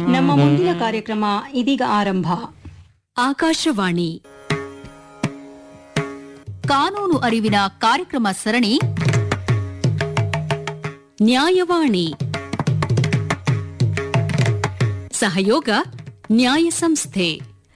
ನಮ್ಮ ಮುಂದಿನ ಕಾರ್ಯಕ್ರಮ ಇದೀಗ ಆರಂಭ ಆಕಾಶವಾಣಿ ಕಾನೂನು ಅರಿವಿನ ಕಾರ್ಯಕ್ರಮ ಸರಣಿ ನ್ಯಾಯವಾಣಿ ಸಹಯೋಗ ನ್ಯಾಯ ಸಂಸ್ಥೆ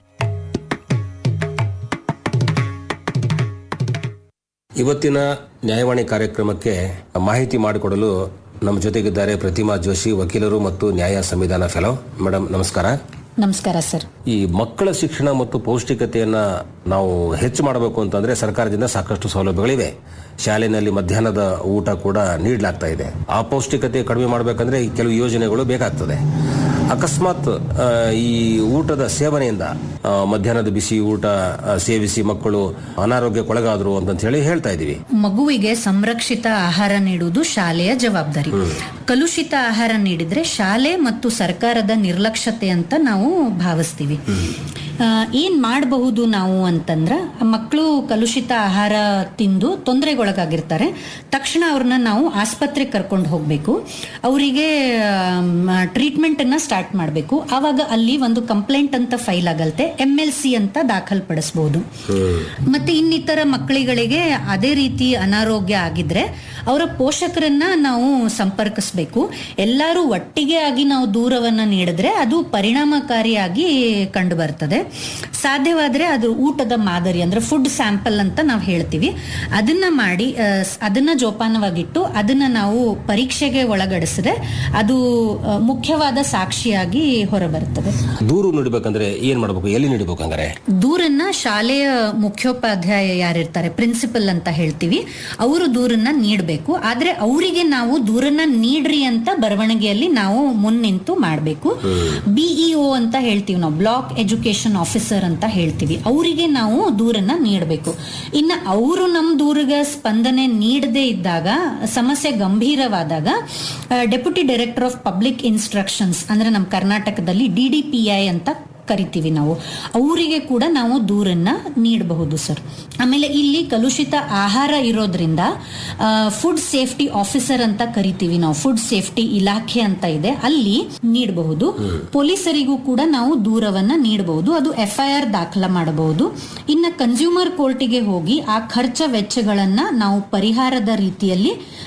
ಇವತ್ತಿನ ನ್ಯಾಯವಾಣಿ ಕಾರ್ಯಕ್ರಮಕ್ಕೆ ಮಾಹಿತಿ ಮಾಡಿಕೊಡಲು ನಮ್ಮ ಜೊತೆಗಿದ್ದಾರೆ ಪ್ರತಿಮಾ ಜೋಶಿ ವಕೀಲರು ಮತ್ತು ನ್ಯಾಯ ಸಂವಿಧಾನ ಫೆಲೋ ಮೇಡಮ್ ನಮಸ್ಕಾರ ನಮಸ್ಕಾರ ಸರ್ ಈ ಮಕ್ಕಳ ಶಿಕ್ಷಣ ಮತ್ತು ಪೌಷ್ಟಿಕತೆಯನ್ನ ನಾವು ಹೆಚ್ಚು ಮಾಡಬೇಕು ಅಂತಂದ್ರೆ ಸರ್ಕಾರದಿಂದ ಸಾಕಷ್ಟು ಸೌಲಭ್ಯಗಳಿವೆ ಶಾಲೆಯಲ್ಲಿ ಮಧ್ಯಾಹ್ನದ ಊಟ ಕೂಡ ನೀಡಲಾಗ್ತಾ ಇದೆ ಆ ಪೌಷ್ಟಿಕತೆ ಕಡಿಮೆ ಮಾಡಬೇಕಂದ್ರೆ ಈ ಕೆಲವು ಯೋಜನೆಗಳು ಬೇಕಾಗ್ತದೆ ಅಕಸ್ಮಾತ್ ಆ, ಈ ಊಟದ ಸೇವನೆಯಿಂದ ಆ, ಮಧ್ಯಾಹ್ನದ ಬಿಸಿ ಊಟ ಆ, ಸೇವಿಸಿ ಮಕ್ಕಳು ಅನಾರೋಗ್ಯಕ್ಕೊಳಗಾದ್ರು ಅಂತ ಹೇಳಿ ಹೇಳ್ತಾ ಇದೀವಿ ಮಗುವಿಗೆ ಸಂರಕ್ಷಿತ ಆಹಾರ ನೀಡುವುದು ಶಾಲೆಯ ಜವಾಬ್ದಾರಿ ಕಲುಷಿತ ಆಹಾರ ನೀಡಿದ್ರೆ ಶಾಲೆ ಮತ್ತು ಸರ್ಕಾರದ ನಿರ್ಲಕ್ಷ್ಯತೆ ಅಂತ ನಾವು ಭಾವಿಸ್ತೀವಿ ಆ, ಏನ್ ಮಾಡಬಹುದು ನಾವು ಅಂತಂದ್ರ ಮಕ್ಕಳು ಕಲುಷಿತ ಆಹಾರ ತಿಂದು ತೊಂದರೆಗೊಳಗಾಗಿರ್ತಾರೆ ತಕ್ಷಣ ಅವ್ರನ್ನ ನಾವು ಆಸ್ಪತ್ರೆಗೆ ಕರ್ಕೊಂಡು ಹೋಗ್ಬೇಕು ಅವರಿಗೆ ಟ್ರೀಟ್ಮೆಂಟ್ ಅನ್ನ ಸ್ಟಾರ್ಟ್ ಮಾಡಬೇಕು ಆವಾಗ ಅಲ್ಲಿ ಒಂದು ಕಂಪ್ಲೇಂಟ್ ಅಂತ ಫೈಲ್ ಆಗಲ್ತೆ ಎಂ ಎಲ್ ಸಿ ಅಂತ ದಾಖಲ್ಪಡಿಸಬಹುದು ಮತ್ತೆ ಇನ್ನಿತರ ಮಕ್ಕಳಿಗಳಿಗೆ ಅದೇ ರೀತಿ ಅನಾರೋಗ್ಯ ಆಗಿದ್ರೆ ಅವರ ಪೋಷಕರನ್ನ ನಾವು ಸಂಪರ್ಕಿಸಬೇಕು ಎಲ್ಲರೂ ಒಟ್ಟಿಗೆ ಆಗಿ ನಾವು ದೂರವನ್ನ ನೀಡಿದ್ರೆ ಅದು ಪರಿಣಾಮಕಾರಿಯಾಗಿ ಕಂಡು ಬರ್ತದೆ ಸಾಧ್ಯವಾದ್ರೆ ಅದು ಊಟದ ಮಾದರಿ ಅಂದ್ರೆ ಫುಡ್ ಸ್ಯಾಂಪಲ್ ಅಂತ ನಾವು ಹೇಳ್ತೀವಿ ಅದನ್ನ ಮಾಡಿ ಆ, ಸ್- ಅದನ್ನ ಜೋಪಾನವಾಗಿಟ್ಟು ಅದನ್ನ ನಾವು ಪರೀಕ್ಷೆಗೆ ಒಳಗಡಿಸಿದ್ರೆ ಅದು ಆ, ಮುಖ್ಯವಾದ ಸಾಕ್ಷಿಯಾಗಿ ಹೊರಬರ್ತದೆ ದೂರು ನೀಡಬೇಕಂದ್ರೆ ಏನ್ ಮಾಡಬೇಕು ಎಲ್ಲಿ ನೀಡಬೇಕು ಹಂಗಾರೆ ದೂರನ್ನ ಶಾಲೆಯ ಮುಖ್ಯೋಪಾಧ್ಯಾಯ ಯಾರಿರ್ತಾರೆ ಪ್ರಿನ್ಸಿಪಲ್ ಅಂತ ಹೇಳ್ತೀವಿ ಅವರು ದೂರನ್ನ ನೀಡಬೇಕು ಆದ್ರೆ ಅವರಿಗೆ ನಾವು ದೂರನ್ನ ನೀಡ್ರಿ ಅಂತ ಬರವಣಿಗೆಯಲ್ಲಿ ನಾವು ಮುನ್ನಿಂತು ಮಾಡಬೇಕು ಬಿಇಒ ಅಂತ ಹೇಳ್ತೀವಿ ನಾವು ಬ್ಲಾಕ್ ಎಜುಕೇಶನ್ ಆಫೀಸರ್ ಅಂತ ಹೇಳ್ತೀವಿ ಅವರಿಗೆ ನಾವು ದೂರನ್ನ ನೀಡಬೇಕು ಇನ್ನು ಅವರು ನಮ್ಮ ದೂರಿಗೆ ಸ್ಪಂದನೆ ನೀಡದೇ ಇದ್ದಾಗ ಸಮಸ್ಯೆ ಗಂಭೀರವಾದಾಗ deputy director of public instructions ಅಂದ್ರೆ ನಮ್ಮ ಕರ್ನಾಟಕದಲ್ಲಿ ಡಿಡಿಪಿಐ ಅಂತ ಕರಿತೀವಿ ನಾವು ಅವರಿಗೆ ಕೂಡ ನಾವು ದೂರನ್ನ ನೀಡಬಹುದು ಸರ್ ಆಮೇಲೆ ಇಲ್ಲಿ ಕಲುಷಿತ ಆಹಾರ ಇರೋದ್ರಿಂದ ಫುಡ್ ಸೇಫ್ಟಿ ಆಫೀಸರ್ ಅಂತ ಕರಿತೀವಿ ನಾವು ಫುಡ್ ಸೇಫ್ಟಿ ಇಲಾಖೆ ಅಂತ ಇದೆ ಅಲ್ಲಿ ನೀಡಬಹುದು ಪೊಲೀಸರಿಗೂ ಕೂಡ ನಾವು ದೂರವನ್ನ ನೀಡಬಹುದು ಅದು ಎಫ್ಐಆರ್ ದಾಖಲ ಮಾಡಬಹುದು ಇನ್ನ ಕನ್ಸ್ಯೂಮರ್ ಕೋರ್ಟಿಗೆ ಹೋಗಿ ಆ ಖರ್ಚ ವೆಚ್ಚಗಳನ್ನ ನಾವು ಪರಿಹಾರದ ರೀತಿಯಲ್ಲಿ